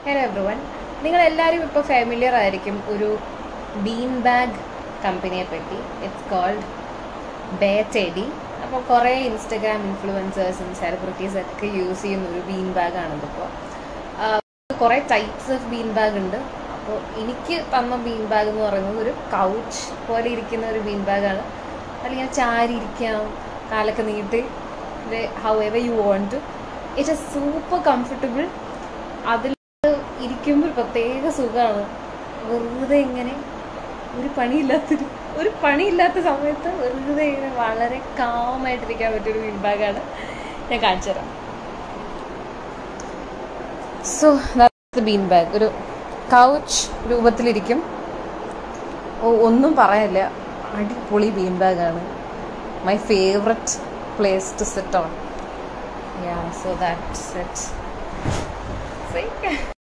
hello every one നിങ്ങളെല്ലാവരും ഇപ്പോൾ familiar ആയിരിക്കും ഒരു ബീൻ ബാഗ് കമ്പനിയെ പറ്റി ഇറ്റ്സ് കോൾഡ് ബേറ്റെഡി അപ്പോൾ കുറേ ഇൻസ്റ്റഗ്രാം ഇൻഫ്ലുവൻസേഴ്സും സെലിബ്രിറ്റീസ് ഒക്കെ യൂസ് ചെയ്യുന്ന ഒരു ബീൻ ബാഗാണിത് ഇപ്പോൾ കുറേ ടൈപ്സ് ഓഫ് ബീൻ ബാഗ് ഉണ്ട് അപ്പോൾ എനിക്ക് തന്ന ബീൻ ബാഗ് എന്ന് പറയുന്നത് ഒരു കൗച്ച് പോലെ ഇരിക്കുന്ന ഒരു ബീൻ ബാഗാണ് അല്ലെങ്കിൽ ചാരി ഇരിക്കാം കാലൊക്കെ നീട്ടി however you won't it is super comfortable അതിൽ ഇരിക്കുമ്പോൾ ഒരു പ്രത്യേക സുഖമാണ് വെറുതെ ഇങ്ങനെ ഒരു പണിയില്ലാത്തൊരു ഒരു പണിയില്ലാത്ത സമയത്ത് വെറുതെ ഇങ്ങനെ വളരെ കാമായിട്ടിരിക്കാൻ പറ്റിയൊരു ബീൻ ബാഗാണ് ഞാൻ കാണിച്ചു തരാം സോ ബീൻ ബാഗ് ഒരു കൗച്ച് രൂപത്തിലിരിക്കും ഓ ഒന്നും പറയാനില്ല അടിപൊളി ബീൻ ബാഗാണ് my favourite place to sit on yeah so that's it